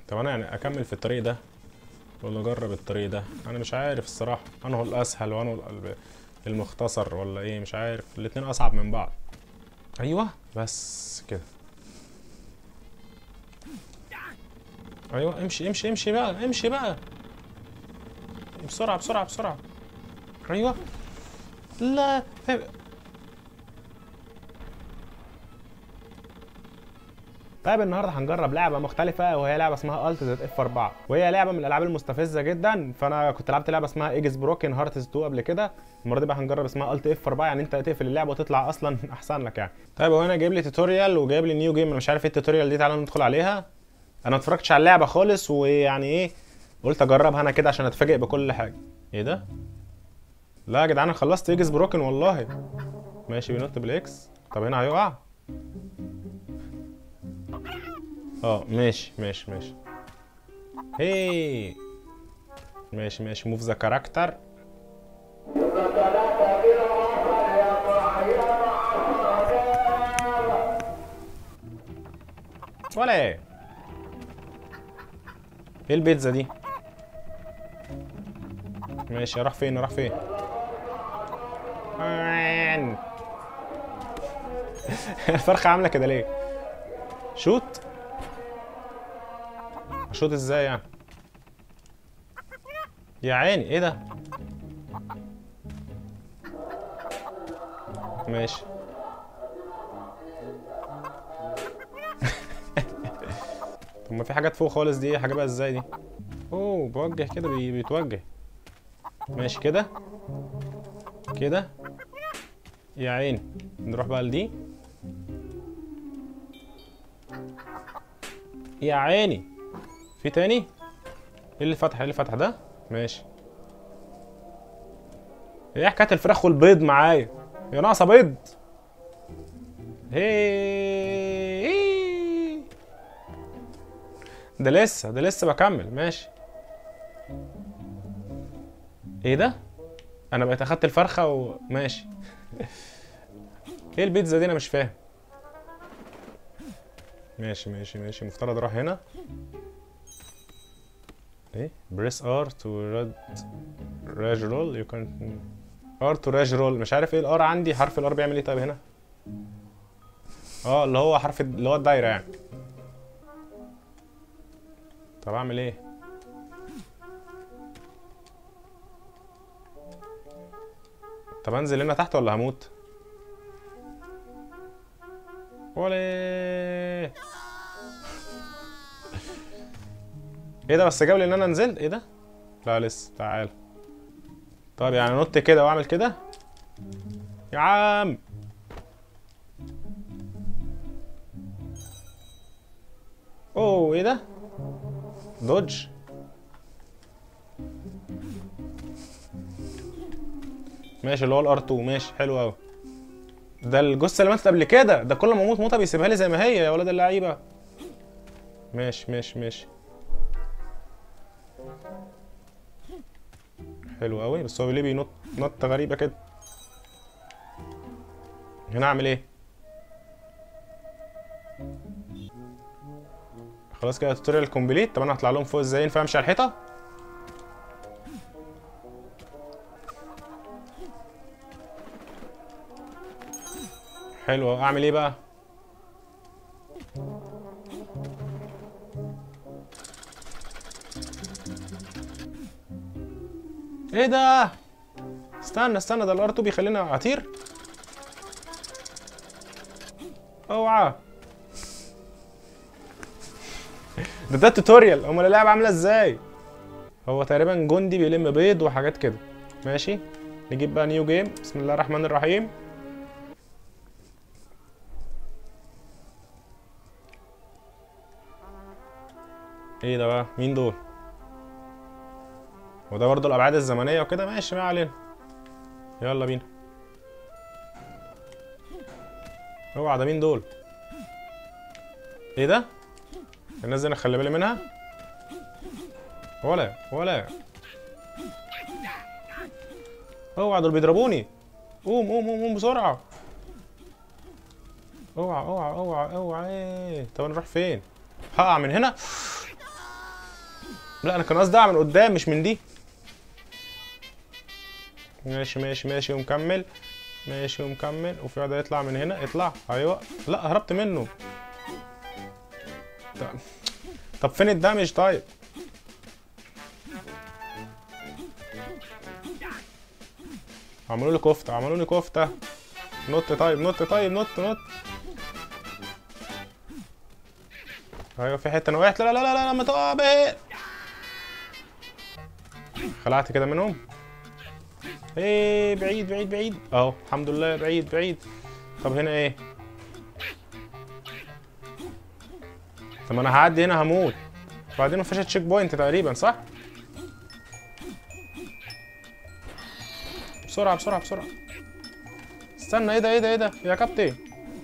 طب انا يعني اكمل في الطريق ده ولا اجرب الطريق ده انا مش عارف الصراحه انه الاسهل وانه ال- المختصر ولا ايه مش عارف الاتنين اصعب من بعض ايوه بس كده ايوه امشي امشي امشي بقى امشي بقى بسرعه بسرعه بسرعه ايوه لا طيب النهارده هنجرب لعبه مختلفه وهي لعبه اسمها الت زد اف 4 وهي لعبه من الالعاب المستفزه جدا فانا كنت لعبت لعبه اسمها ايجز بروكن هارتس 2 قبل كده المره دي بقى هنجرب اسمها الت اف 4 يعني انت تقفل اللعبه وتطلع اصلا احسن لك يعني طيب هو هنا جايب لي توتوريال وجايب لي نيو جيم انا مش عارف ايه التوتوريال دي تعالى ندخل عليها انا ما اتفرجتش على اللعبه خالص ويعني ايه قلت اجربها انا كده عشان اتفاجئ بكل حاجه ايه ده لا يا جدعان انا خلصت ايجز بروكن والله ماشي بينط بالاكس طب هنا هيقع اه ماشي ماشي ماشي هي ماشي ماشي موف ذا كاركتر ولا ايه ايه البيتزا دي ماشي راح فين راح فين آن. الفرخه عامله كده ليه شوت اشوط ازاي يعني يا عيني ايه ده ماشي طب ما في حاجات فوق خالص دي هجيبها ازاي دي اوه بوجه كده بي بيتوجه ماشي كده كده يا عيني نروح بقى لدي يا عيني في تاني ايه اللي فتح ايه اللي فتح ده ماشي ايه حكايه الفراخ والبيض معايا يا ناقصه بيض هي ده لسه ده لسه بكمل ماشي ايه ده انا بقيت اخدت الفرخه وماشي ايه البيتزا دي انا مش فاهم ماشي ماشي ماشي مفترض اروح هنا ايه بريس ار تو ريد راج رول يو كان ار تو راج رول مش عارف ايه الار عندي حرف الار بيعمل ايه طيب هنا اه اللي هو حرف اللي هو الدايره يعني طب اعمل ايه طب انزل هنا تحت ولا هموت ولا ايه ده بس جاب لي ان انا نزلت ايه ده لا لسه تعال طب يعني نط كده واعمل كده يا عم اوه ايه ده دوج ماشي اللي هو الار 2 ماشي حلو قوي ده الجثه اللي ماتت قبل كده ده كل ما اموت موته بيسيبها لي زي ما هي يا ولاد اللعيبه ماشي ماشي ماشي حلو قوي بس هو ليه بينط نطه غريبه كده هنا اعمل ايه خلاص كده التوتوريال كومبليت طب انا هطلع لهم فوق ازاي ينفع امشي على الحيطه حلو اعمل ايه بقى ايه ده استنى استنى ده الار 2 بيخليني اطير اوعى ده ده التوتوريال امال اللعبه عامله ازاي هو تقريبا جندي بيلم بيض وحاجات كده ماشي نجيب بقى نيو جيم بسم الله الرحمن الرحيم ايه ده بقى مين دول وده برضه الابعاد الزمنيه وكده ماشي ما علينا يلا بينا اوعى ده مين دول ايه ده الناس دي انا خلي بالي منها ولا ولا اوعى دول بيضربوني قوم قوم قوم قوم بسرعه اوعى اوعى اوعى اوعى ايه طب انا اروح فين هقع من هنا لا انا كان قصدي اعمل قدام مش من دي ماشي ماشي ماشي ومكمل ماشي ومكمل وفي واحد يطلع من هنا اطلع ايوه لا هربت منه طب- طب فين الدمج طيب عملوا لي كفته عملوا لي كفته نط طيب نط طيب نط نط ايوه في حته انا وقعت لا لا لا لا لا ما تقع بيه خلعت كده منهم ايه بعيد بعيد بعيد اهو الحمد لله بعيد بعيد طب هنا ايه طب انا هعدي هنا هموت بعدين مفيش تشيك بوينت تقريبا صح بسرعه بسرعه بسرعه استنى ايه ده ايه ده ايه ده يا كابتن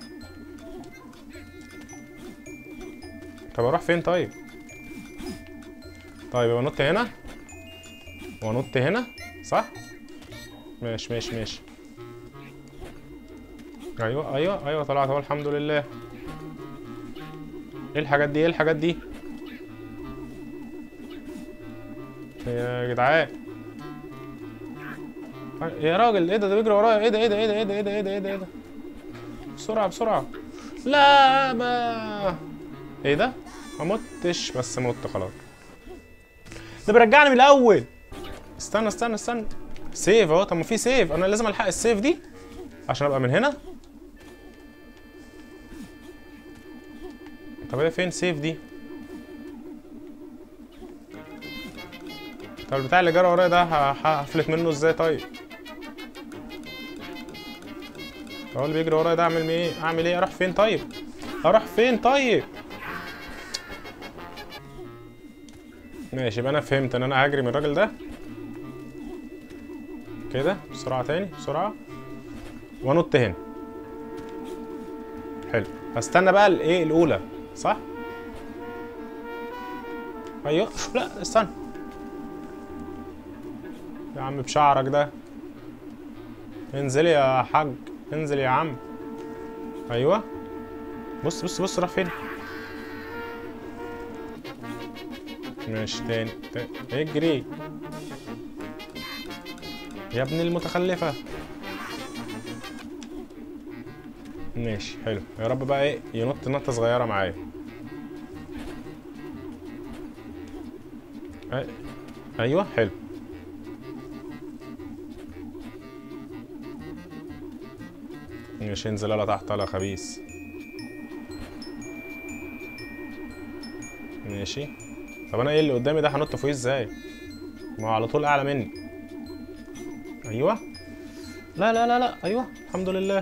طب اروح فين طيب طيب يبقى نط هنا وانط هنا صح ماشي ماشي ماشي ايوه ايوه ايوه طلعت اهو الحمد لله ايه الحاجات دي ايه الحاجات دي يا جدعان يا راجل ايه ده ده بيجري ورايا ايه ده ايه ده ايه ده ايه ده ايه ده ايه ده ايه ده ايه ده بسرعه بسرعه لا ما ايه ده ما متش بس مت خلاص ده بيرجعني من الاول استنى استنى استنى سيف اهو طب ما في سيف انا لازم الحق السيف دي عشان ابقى من هنا طب هي فين سيف دي طب البتاع اللي جرى ورايا ده ه- ه- هفلت منه ازاي طيب هو اللي بيجري ورايا ده اعمل ايه اعمل ايه اروح فين طيب اروح فين طيب ماشي يبقى انا فهمت ان انا هجري من الراجل ده كده بسرعة تاني بسرعة وانط هنا حلو هستنى بقى الايه الاولى صح ايوه لا استنى يا عم بشعرك ده انزل يا حاج انزل يا عم ايوه بص بص بص راح فين ماشي تاني, تاني. اجري يا ابن المتخلفة ماشي حلو يا رب بقى ايه ينط نطة صغيرة معايا أي... ايوه حلو مش انزل يلا تحت يلا خبيث ماشي طب انا ايه اللي قدامي ده هنط فوقيه ازاي ما هو على طول اعلى مني ايوه لا لا لا لا ايوه الحمد لله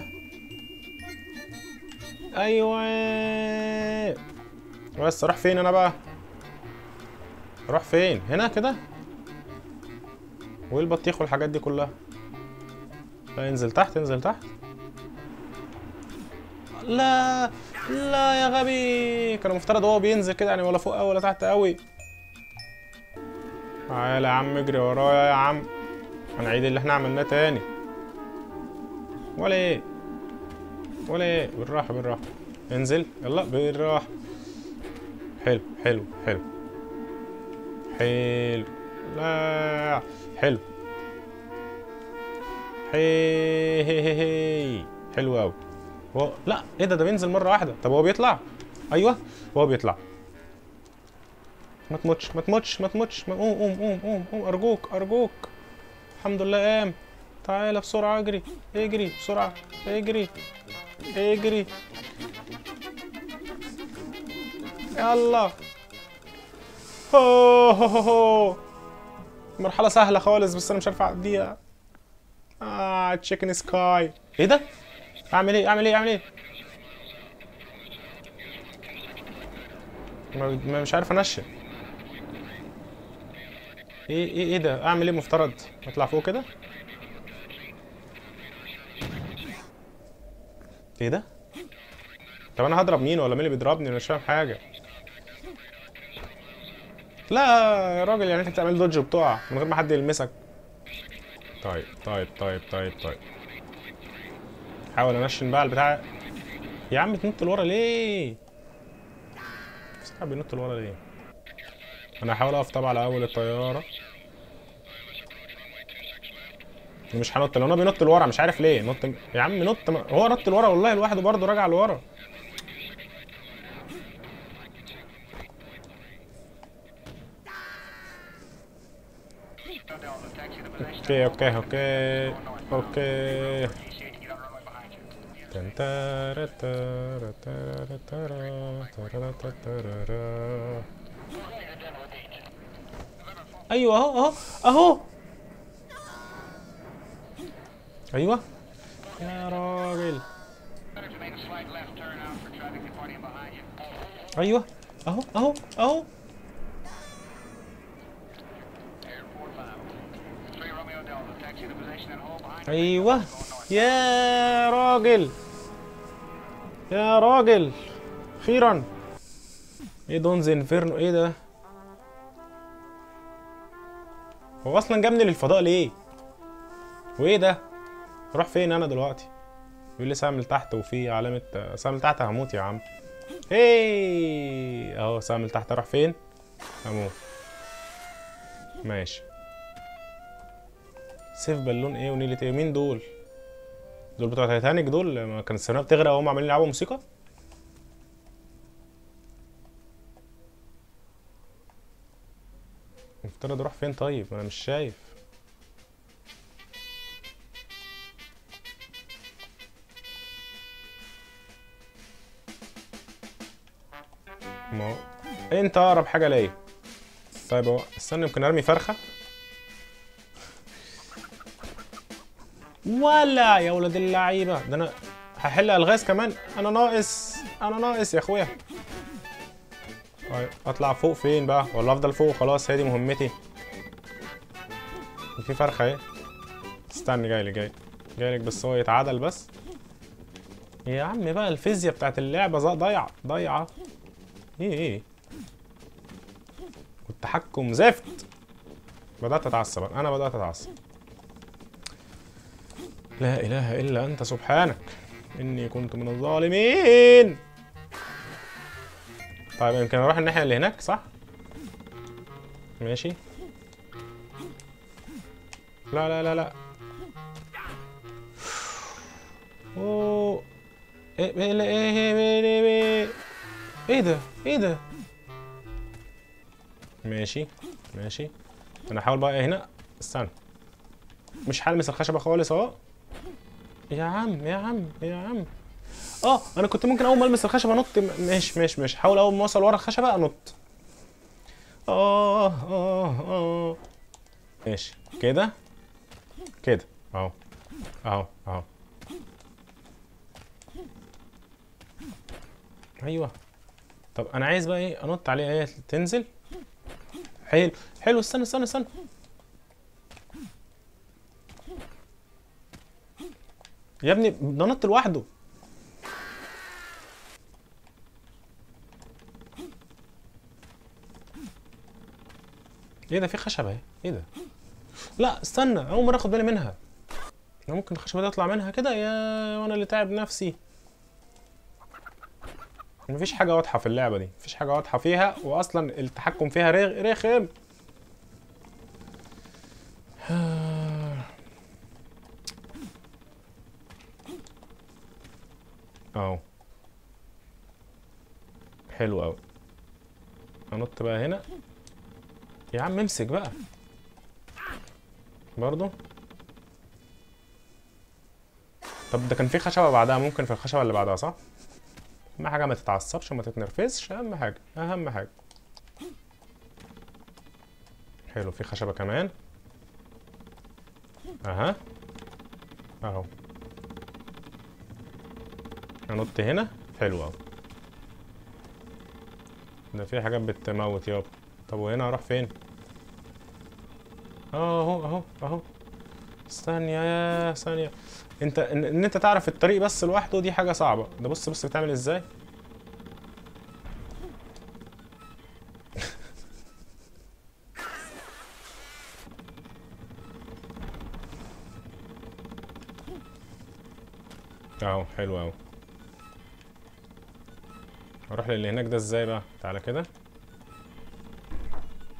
ايوه بس اروح فين انا بقى اروح فين هنا كده وايه البطيخ والحاجات دي كلها لا انزل تحت انزل تحت لا لا يا غبي كان المفترض هو بينزل كده يعني ولا فوق قوي ولا تحت قوي تعالى يا عم اجري ورايا يا عم هنعيد اللي احنا عملناه تاني ولا ايه ولا ايه بالراحه بالراحه انزل يلا بالراحه حلو حلو حلو حلو لا حلو هي هي هي هي حلو قوي هو لا ايه ده ده بينزل مره واحده طب هو بيطلع ايوه هو بيطلع ما تموتش ما تموتش ما تموتش ما- قوم قوم قوم قوم قوم ارجوك ارجوك الحمد لله قام تعالى بسرعه اجري اجري بسرعه اجري اجري يلا هو هو هو هو. مرحلة سهلة خالص بس أنا مش عارف أعديها آه تشيكن سكاي إيه ده؟ أعمل إيه؟ أعمل إيه؟ أعمل إيه؟ ما ما- مش عارف أنشن إيه إيه إيه ده؟ أعمل إيه مفترض؟ أطلع فوق كده؟ إيه ده؟ طب أنا هضرب مين ولا مين اللي بيضربني؟ أنا مش فاهم حاجة لا يا راجل يعني انت بتعمل دوج وبتقع من غير ما حد يلمسك طيب طيب طيب طيب طيب حاول انشن بقى البتاع يا عم تنط لورا ليه؟ بصراحة بينط لورا ليه؟ انا هحاول اقف طبعا على اول الطياره مش هنط لو انا بينط لورا مش عارف ليه نط يا عم نط ما... هو نط لورا والله لوحده برضه راجع لورا اوكي اوكي اوكي اوكي تن تارا تارا تارا تارا تارا تارا تارا. ايوه اهو اهو اهو ايوه يا راجل ايوه اهو اهو اهو ايوه يا راجل يا راجل اخيرا ايه دونز انفيرنو ايه ده هو اصلا جابني للفضاء ليه وايه ده اروح فين انا دلوقتي بيقول لي سهم لتحت وفي علامة سهم لتحت هموت يا عم هي اهو سهم لتحت اروح فين هموت ماشي سيف بالون ايه ونيلة ايه مين دول دول بتوع تايتانيك دول ما كان السفينه بتغرق وهم عمالين يلعبوا موسيقى المفترض اروح فين طيب انا مش شايف ما هو انت اقرب حاجه ليا طيب هو استنى يمكن ارمي فرخه ولا يا ولاد اللعيبه ده انا هحل الغاز كمان انا ناقص انا ناقص يا اخويا طيب اطلع فوق فين بقى ولا افضل فوق خلاص هي دي مهمتي في فرخه اهي استني جايلك جاي جايلك بس هو يتعادل بس يا عم بقى الفيزياء بتاعت اللعبه ضا- ضايعه ضايعه ايه ايه والتحكم زفت بدات اتعصب انا بدات اتعصب لا اله الا انت سبحانك اني كنت من الظالمين طيب يمكن اروح الناحيه اللي هناك صح ماشي لا لا لا لا اوه ايه ايه ايه ايه ايه ايه ده ايه ده ماشي ماشي انا هحاول بقى هنا استنى مش هلمس الخشبه خالص اهو يا عم يا عم يا عم اه انا كنت ممكن اول ما المس الخشبه انط ماشي ماشي ماشي حاول اول ما اوصل ورا الخشبه انط اه اه اه ماشي كده كده اهو اهو اهو ايوه طب انا عايز بقى ايه انط عليها ايه تنزل حلو حلو استنى استنى استنى يا ابني ده نط لوحده ايه ده في خشبه اهي ايه ده لا استنى اول مره اخد بالي منها انا ممكن الخشبه دي اطلع منها كده يا وانا اللي تعب نفسي مفيش حاجه واضحه في اللعبه دي مفيش حاجه واضحه فيها واصلا التحكم فيها رخ- رخم اهو حلو قوي انط بقى هنا يا عم امسك بقى برضو طب ده كان في خشبه بعدها ممكن في الخشبه اللي بعدها صح اهم حاجه ما تتعصبش وما تتنرفزش اهم حاجه اهم حاجه حلو في خشبه كمان اها اهو انط هنا حلو قوي ده في حاجات بتموت يابا طب وهنا اروح فين اهو اهو اهو ثانية يا ثانية انت ان, ان انت تعرف الطريق بس لوحده دي حاجة صعبة ده بص بص بتعمل ازاي اهو حلو اهو اروح للي هناك ده ازاي بقى تعالى كده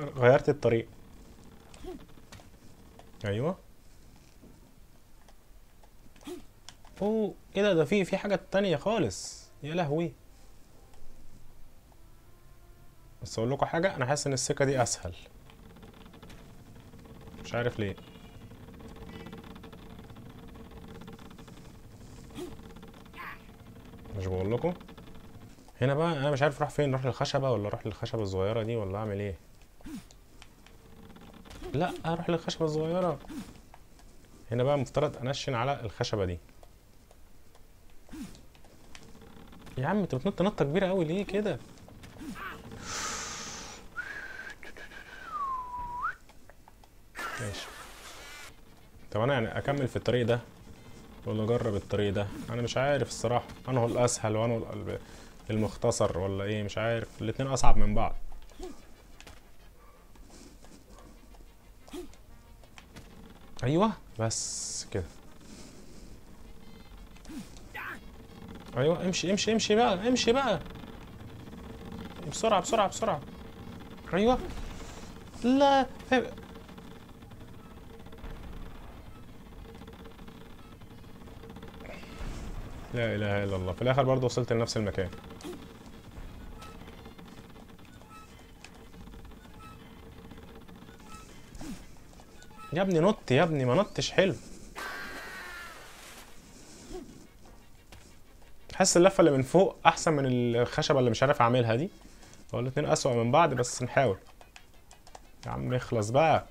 غيرت الطريق ايوه اوه ايه ده ده في في حاجة تانية خالص يا لهوي بس اقول لكم حاجة انا حاسس ان السكة دي اسهل مش عارف ليه مش بقول لكم هنا بقى انا مش عارف اروح فين اروح للخشبة ولا اروح للخشبة الصغيرة دي ولا اعمل ايه لا اروح للخشبة الصغيرة هنا بقى مفترض انشن على الخشبة دي يا عم انت بتنط نطة كبيرة قوي ليه كده ماشي طب انا يعني اكمل في الطريق ده ولا اجرب الطريق ده انا مش عارف الصراحة انه الاسهل وانه ال- المختصر ولا ايه مش عارف الاتنين اصعب من بعض ايوه بس كده ايوه امشي امشي امشي بقى امشي بقى بسرعة بسرعة بسرعة ايوه لا لا اله الا الله في الاخر برضه وصلت لنفس المكان يا ابني نط يا ابني ما نطش حلو حاسس اللفه اللي من فوق احسن من الخشبه اللي مش عارف اعملها دي هو الاتنين اسوأ من بعض بس نحاول يا عم اخلص بقى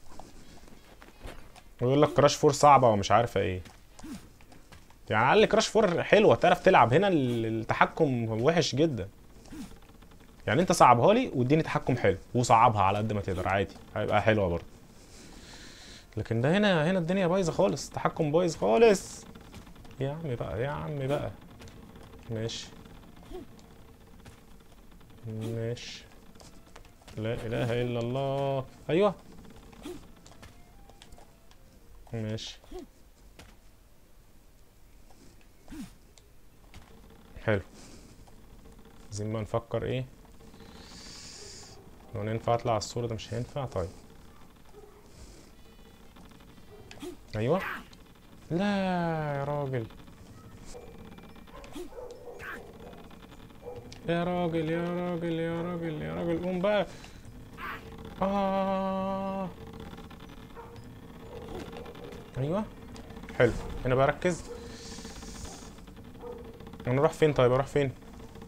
ويقول لك كراش فور صعبه ومش عارفه ايه يعني على الاقل كراش فور حلوه تعرف تلعب هنا ال- التحكم وحش جدا يعني انت صعبها لي واديني تحكم حلو وصعبها على قد ما تقدر عادي هيبقى حلوه برضه لكن ده هنا هنا الدنيا بايظه خالص تحكم بايظ خالص يا عم بقى يا عم بقى ماشي ماشي لا اله الا الله ايوه ماشي حلو عايزين بقى نفكر ايه لو ينفع اطلع على السور ده مش هينفع طيب ايوه لا يا راجل يا راجل يا راجل يا راجل يا راجل قوم بقى آه. ايوه حلو هنا بركز انا اروح فين طيب اروح فين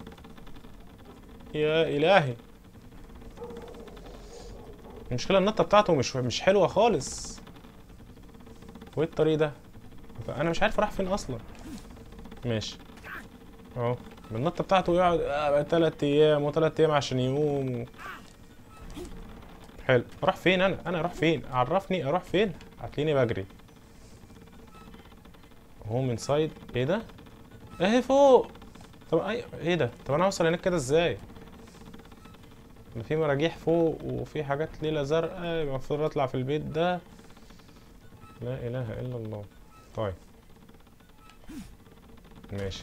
يا الهي المشكله النطه بتاعته مش مش حلوه خالص وايه الطريق ده انا مش عارف اروح فين اصلا ماشي اهو النطه بتاعته يقعد آه تلات ايام وتلات ايام عشان يقوم حلو اروح فين انا انا اروح فين عرفني اروح فين هتلاقيني بجري هوم انسايد ايه ده اهي فوق طب اي ايه ده طب انا هوصل هناك كده ازاي ده في مراجيح فوق وفي حاجات ليلة زرقاء المفروض اطلع في البيت ده لا اله الا الله طيب ماشي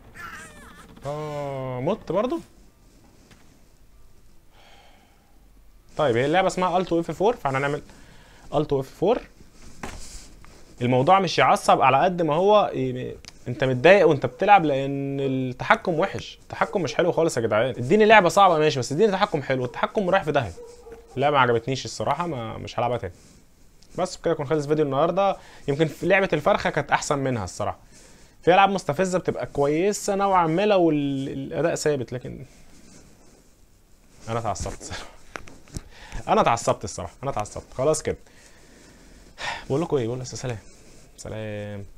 اه مت برضو طيب هي اللعبه اسمها التو اف 4 فاحنا هنعمل التو اف 4 الموضوع مش يعصب على قد ما هو ي- انت متضايق وانت بتلعب لان التحكم وحش التحكم مش حلو خالص يا جدعان اديني لعبه صعبه ماشي بس اديني تحكم حلو التحكم رايح في داهيه اللعبه ما عجبتنيش الصراحه ما مش هلعبها تاني بس كده يكون خلص فيديو النهارده يمكن في لعبه الفرخه كانت احسن منها الصراحه في العاب مستفزه بتبقى كويسه نوعا ما لو ال- الاداء ثابت لكن انا اتعصبت الصراحه انا اتعصبت الصراحه انا اتعصبت خلاص كده بقول لكم ايه بقول لكم سلام سلام